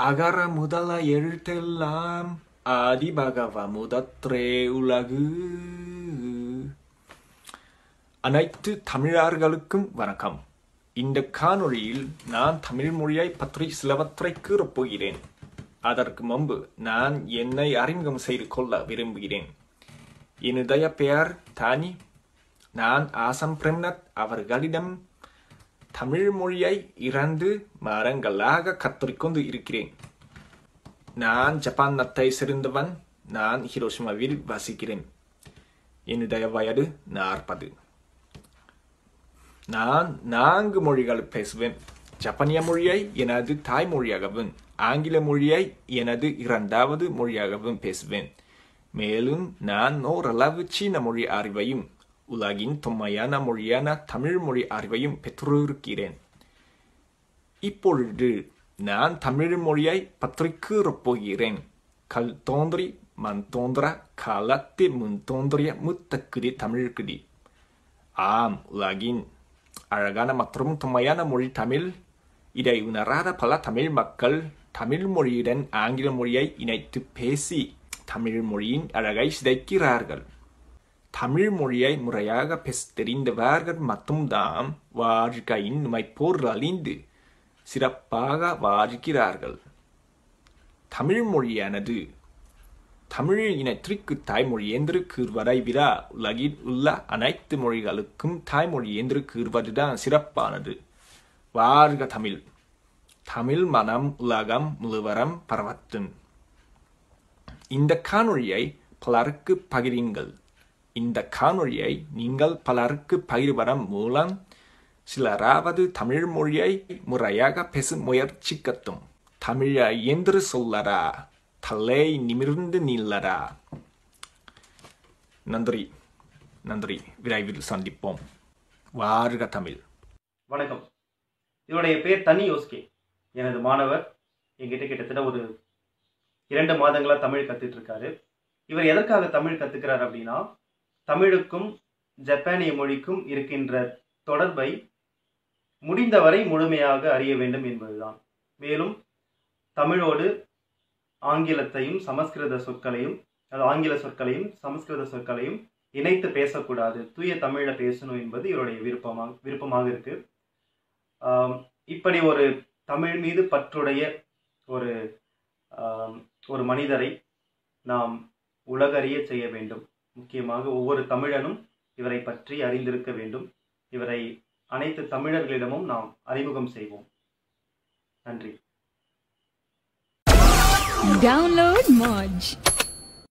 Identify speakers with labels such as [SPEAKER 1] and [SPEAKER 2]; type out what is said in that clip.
[SPEAKER 1] அகர முதல எழுத்தெல்லாம் ஆதிபகவ முதற்றே உலகு அனைத்து தமிழர்களுக்கும் வணக்கம் இந்த காணொளியில் நான் தமிழ் மொழியை பற்றி சிலவற்றை கூறப் போகிறேன் அதற்கு முன்பு நான் என்னை அறிமுகம் செய்து கொள்ள விரும்புகிறேன் என்னுடைய பெயர் தானி நான் ஆசம் பிரம்னத் அவர்களிடம் தமிழ் மொழியை இரண்டு மரங்களாக கற்றுக்கொண்டு இருக்கிறேன் நான் ஜப்பான் நத்தை சேர்ந்தவன் நான் ஹிரோஷிமாவில் வசிக்கிறேன் என்னுடைய வயது நாற்பது நான் நான்கு மொழிகள் பேசுவேன் ஜப்பானிய மொழியை எனது தாய்மொழியாகவும் ஆங்கில மொழியை எனது இரண்டாவது மொழியாகவும் பேசுவேன் மேலும் நான் ஓரளவு சீன மொழி அறிவையும் உலகின் தொன்மையான மொழியான தமிழ் மொழி அறிவையும் பெற்றிருக்கிறேன் இப்பொழுது நான் தமிழ் மொழியை பற்றி கூறப் போகிறேன் கல் தோன்றி மண் தோன்ற காலத்தை முன் தோன்றிய முத்தக்குடி தமிழ்குடி ஆம் உலகின் அழகான மற்றும் தொன்மையான மொழி தமிழ் இதை உணராத பல தமிழ் மக்கள் தமிழ் மொழியுடன் ஆங்கில மொழியை இணைத்து பேசி தமிழ் மொழியின் அழகை சிதைக்கிறார்கள் தமிழ் மொழியை முறையாக பேச தெரிந்தவர்கள் மட்டும்தான் வாழ்க்கையின் நுமைப்போர் அழிந்து சிறப்பாக வாழ்கிறார்கள் தமிழ் மொழியானது தமிழ் இனத்திற்கு தாய்மொழி என்று கூறுவதை விட உலகில் உள்ள அனைத்து மொழிகளுக்கும் தாய்மொழி என்று கூறுவதுதான் சிறப்பானது வாழ்க தமிழ் தமிழ் மனம் உலகம் முழுவரம் பரவட்டும் இந்த காணொளியை பலருக்கு பகிருங்கள் இந்த காணொளியை நீங்கள் பலருக்கு பகிர்வதன் மூலம் சிலராவது தமிழ் மொழியை முறையாக பேச முயற்சிக்கட்டும் தமிழை என்று சொல்லடா தலை நிமிர்ந்து நில்லடா நன்றி நன்றி விரைவில் சந்திப்போம் வாழ்க தமிழ்
[SPEAKER 2] வணக்கம் இவருடைய பேர் தனி யோஸ்கே எனது மாணவர் என்கிட்ட கிட்டத்தட்ட ஒரு இரண்டு மாதங்களா தமிழ் கத்துட்டு இருக்காரு இவர் எதற்காக தமிழ் கத்துக்கிறார் அப்படின்னா தமிழுக்கும் ஜப்பானிய மொழிக்கும் இருக்கின்ற தொடர்பை முடிந்தவரை முழுமையாக அறிய வேண்டும் என்பதுதான் மேலும் தமிழோடு ஆங்கிலத்தையும் சமஸ்கிருத சொற்களையும் அது ஆங்கில சொற்களையும் சமஸ்கிருத சொற்களையும் இணைத்து பேசக்கூடாது தூய தமிழில் பேசணும் என்பது இவருடைய விருப்பமாக விருப்பமாக இருக்கு ஆம், இப்படி ஒரு தமிழ் மீது பற்றுடைய ஒரு ஆம், ஒரு மனிதரை நாம் உலகறிய செய்ய வேண்டும் முக்கியமாக ஒவ்வொரு தமிழனும் இவரை பற்றி அறிந்திருக்க வேண்டும் இவரை அனைத்து தமிழர்களிடமும் நாம் அறிமுகம் செய்வோம் நன்றி
[SPEAKER 3] Download Moj.